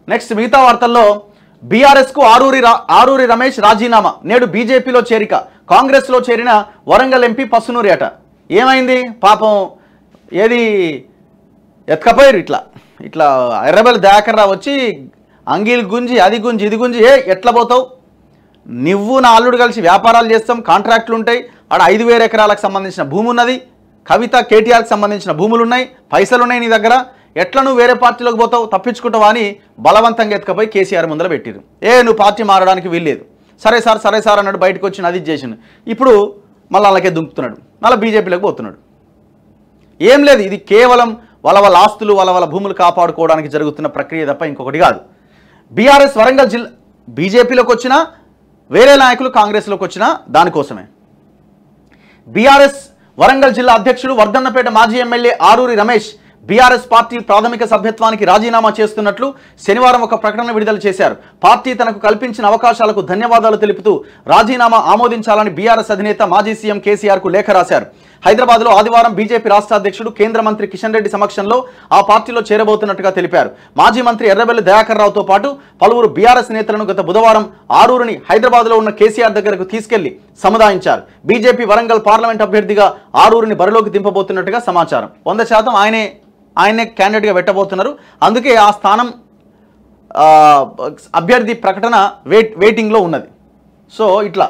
next మిగతా వార్తల్లో బీఆర్ఎస్కు ఆరూరి రా ఆరూరి రమేష్ రాజీనామా నేడు బీజేపీలో చేరిక కాంగ్రెస్లో చేరిన వరంగల్ ఎంపీ పసునూరి అట ఏమైంది పాపం ఏది ఎత్తుకపోయారు ఇట్లా ఇట్లా ఎర్రబెల్లి దయాకర్ రావు వచ్చి అంగీలు గుంజి అది గుంజి ఇది గుంజి ఏ ఎట్లా పోతావు నువ్వు నా అల్లుడు కలిసి వ్యాపారాలు చేస్తాం కాంట్రాక్టులు ఉంటాయి ఆడ ఐదు వేల ఎకరాలకు సంబంధించిన భూమి ఉన్నది కవిత కేటీఆర్కి సంబంధించిన భూములు ఉన్నాయి పైసలు ఉన్నాయి నీ దగ్గర ఎట్లా నువ్వు వేరే పార్టీలోకి పోతావు తప్పించుకుంటావా అని బలవంతంగా ఎత్తుకపోయి కేసీఆర్ ముందర పెట్టిరు ఏ నువ్వు పార్టీ మారడానికి వీల్లేదు సరే సార్ సరే సార్ అన్నాడు బయటకు వచ్చి అది చేసిండు ఇప్పుడు మళ్ళీ అలాగే దుంకుతున్నాడు మళ్ళీ బీజేపీలోకి పోతున్నాడు ఏం లేదు ఇది కేవలం వాళ్ళ వాళ్ళ ఆస్తులు వాళ్ళ వాళ్ళ భూములు కాపాడుకోవడానికి జరుగుతున్న ప్రక్రియ తప్ప ఇంకొకటి కాదు బీఆర్ఎస్ వరంగల్ జిల్లా బీజేపీలోకి వచ్చినా వేరే నాయకులు కాంగ్రెస్లోకి వచ్చినా దానికోసమే బీఆర్ఎస్ వరంగల్ జిల్లా అధ్యక్షుడు వర్ధన్నపేట మాజీ MLA Aruri Ramesh BRS party ప్రాథమిక సభ్యత్వానికి రాజీనామా చేస్తున్నట్లు శనివారం ఒక ప్రకటన విడుదల చేశారు పార్టీ తనకు కల్పించిన అవకాశాలకు ధన్యవాదాలు తెలుపుతూ రాజీనామా ఆమోదించాలని బీఆర్ఎస్ అధినేత మాజీ సీఎం కేసీఆర్ కు లేఖ రాశారు హైదరాబాద్లో ఆదివారం బీజేపీ రాష్ట్ర అధ్యక్షుడు కేంద్ర మంత్రి కిషన్ రెడ్డి సమక్షంలో ఆ పార్టీలో చేరబోతున్నట్టుగా తెలిపారు మాజీ మంత్రి ఎర్రబెల్లి దయాకర్ రావుతో పాటు పలువురు బీఆర్ఎస్ నేతలను గత బుధవారం ఆరూరుని హైదరాబాద్లో ఉన్న కేసీఆర్ దగ్గరకు తీసుకెళ్లి సముదాయించారు బీజేపీ వరంగల్ పార్లమెంట్ అభ్యర్థిగా ఆరూరుని బరిలోకి దింపబోతున్నట్టుగా సమాచారం వంద శాతం ఆయనే ఆయనే క్యాండిడేట్గా పెట్టబోతున్నారు అందుకే ఆ స్థానం ఆ, అభ్యర్థి ప్రకటన వెయిట్ వెయిటింగ్లో ఉన్నది సో ఇట్లా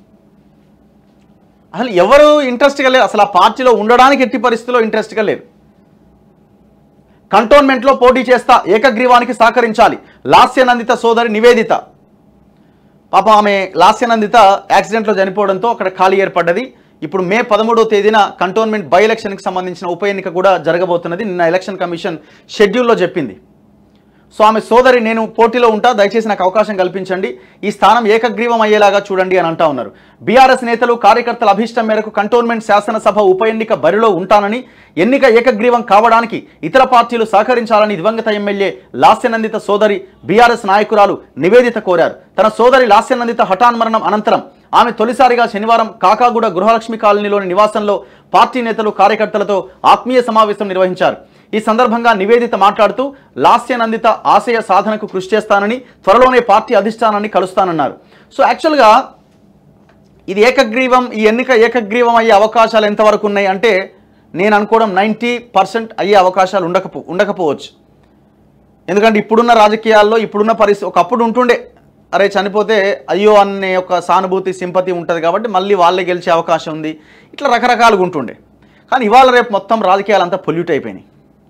అసలు ఎవరు ఇంట్రెస్ట్గా లేరు అసలు ఆ పార్టీలో ఉండడానికి ఎట్టి పరిస్థితిలో ఇంట్రెస్ట్గా లేరు కంటోన్మెంట్లో పోటీ చేస్తా ఏకగ్రీవానికి సహకరించాలి లాస్యనందిత సోదరి నివేదిత పాపం ఆమె లాస్యనందిత యాక్సిడెంట్లో చనిపోవడంతో అక్కడ ఖాళీ ఏర్పడ్డది ఇప్పుడు మే పదమూడవ తేదీన కంటోన్మెంట్ బై ఎలక్షన్కి సంబంధించిన ఉప ఎన్నిక కూడా జరగబోతున్నది నిన్న ఎలక్షన్ కమిషన్ షెడ్యూల్లో చెప్పింది సో ఆమె సోదరి నేను పోటీలో ఉంటా దయచేసి నాకు అవకాశం కల్పించండి ఈ స్థానం ఏకగ్రీవం అయ్యేలాగా చూడండి అని అంటా ఉన్నారు బీఆర్ఎస్ నేతలు కార్యకర్తల అభిష్టం మేరకు కంటోన్మెంట్ శాసనసభ ఉప ఎన్నిక బరిలో ఉంటానని ఎన్నిక ఏకగ్రీవం కావడానికి ఇతర పార్టీలు సహకరించాలని దివంగత ఎమ్మెల్యే లాస్యనందిత సోదరి బీఆర్ఎస్ నాయకురాలు నివేదిత కోరారు తన సోదరి లాస్యనందిత హఠాన్మరణం అనంతరం ఆమె తొలిసారిగా శనివారం కాకాగూడ గృహలక్ష్మి కాలనీలోని నివాసంలో పార్టీ నేతలు కార్యకర్తలతో ఆత్మీయ సమావేశం నిర్వహించారు ఈ సందర్భంగా నివేదిత మాట్లాడుతూ లాస్యనందిత ఆశయ సాధనకు కృషి చేస్తానని త్వరలోనే పార్టీ అధిష్టానాన్ని కలుస్తానన్నారు సో యాక్చువల్గా ఇది ఏకగ్రీవం ఈ ఎన్నిక ఏకగ్రీవం అయ్యే అవకాశాలు ఎంతవరకు ఉన్నాయి అంటే నేను అనుకోవడం నైంటీ పర్సెంట్ అయ్యే అవకాశాలు ఉండకపో ఉండకపోవచ్చు ఎందుకంటే ఇప్పుడున్న రాజకీయాల్లో ఇప్పుడున్న పరిస్థితి ఒకప్పుడు ఉంటుండే అరే చనిపోతే అయ్యో అనే ఒక సానుభూతి సింపతి ఉంటుంది కాబట్టి మళ్ళీ వాళ్ళే గెలిచే అవకాశం ఉంది ఇట్లా రకరకాలుగా ఉంటుండే కానీ ఇవాళ రేపు మొత్తం రాజకీయాలు అంతా పొల్యూట్ అయిపోయినాయి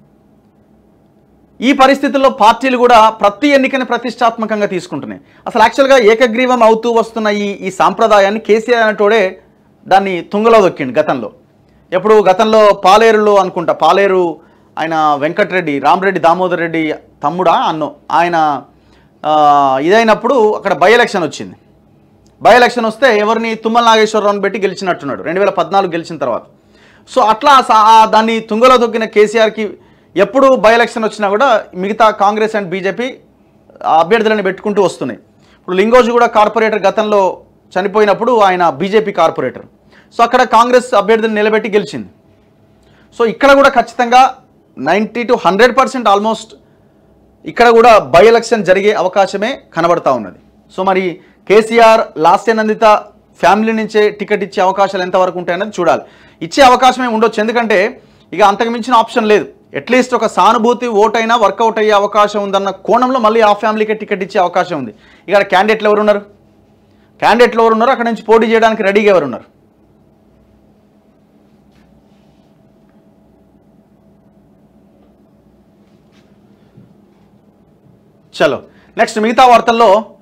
ఈ పరిస్థితుల్లో పార్టీలు కూడా ప్రతి ఎన్నికని ప్రతిష్టాత్మకంగా తీసుకుంటున్నాయి అసలు యాక్చువల్గా ఏకగ్రీవం అవుతూ వస్తున్న ఈ ఈ సాంప్రదాయాన్ని కేసీఆర్ అనేటోడే దాన్ని తుంగలో దొక్కిండు గతంలో ఎప్పుడు గతంలో పాలేరులో అనుకుంటా పాలేరు ఆయన వెంకటరెడ్డి రామరెడ్డి దామోదర్ రెడ్డి తమ్ముడా అన్నో ఆయన ఆ, ఇదైనప్పుడు అక్కడ బై ఎలక్షన్ వచ్చింది బై ఎలక్షన్ వస్తే ఎవరిని తుమ్మల నాగేశ్వరరావుని పెట్టి గెలిచినట్టున్నాడు రెండు వేల పద్నాలుగు గెలిచిన తర్వాత సో అట్లా సా- ఆ దాన్ని తుంగలో దొక్కిన కేసీఆర్కి ఎప్పుడు బై ఎలక్షన్ వచ్చినా కూడా మిగతా కాంగ్రెస్ అండ్ బీజేపీ అభ్యర్థులను పెట్టుకుంటూ వస్తున్నాయి ఇప్పుడు లింగోజు కూడా కార్పొరేటర్ గతంలో చనిపోయినప్పుడు ఆయన బీజేపీ కార్పొరేటర్ సో అక్కడ కాంగ్రెస్ అభ్యర్థిని నిలబెట్టి గెలిచింది సో ఇక్కడ కూడా ఖచ్చితంగా ninety two hundred percent almost ఇక్కడ కూడా బై ఎలక్షన్ జరిగే అవకాశమే కనబడతా ఉన్నది సో మరి కేసీఆర్ లాస్యనందిత ఫ్యామిలీ నుంచే టికెట్ ఇచ్చే అవకాశాలు ఎంతవరకు ఉంటాయన్నది చూడాలి ఇచ్చే అవకాశమే ఉండొచ్చు ఎందుకంటే ఇక అంతకు మించిన ఆప్షన్ లేదు అట్లీస్ట్ ఒక సానుభూతి ఓటైనా వర్కౌట్ అయ్యే అవకాశం ఉందన్న కోణంలో మళ్ళీ ఆ ఫ్యామిలీకే టికెట్ ఇచ్చే అవకాశం ఉంది ఇక్కడ క్యాండిడేట్లు ఎవరు ఉన్నారు క్యాండిడేట్లు ఎవరు ఉన్నారు అక్కడ నుంచి పోటీ చేయడానికి రెడీగా ఎవరు ఉన్నారు చలో నెక్స్ట్ మిగతా వార్తల్లో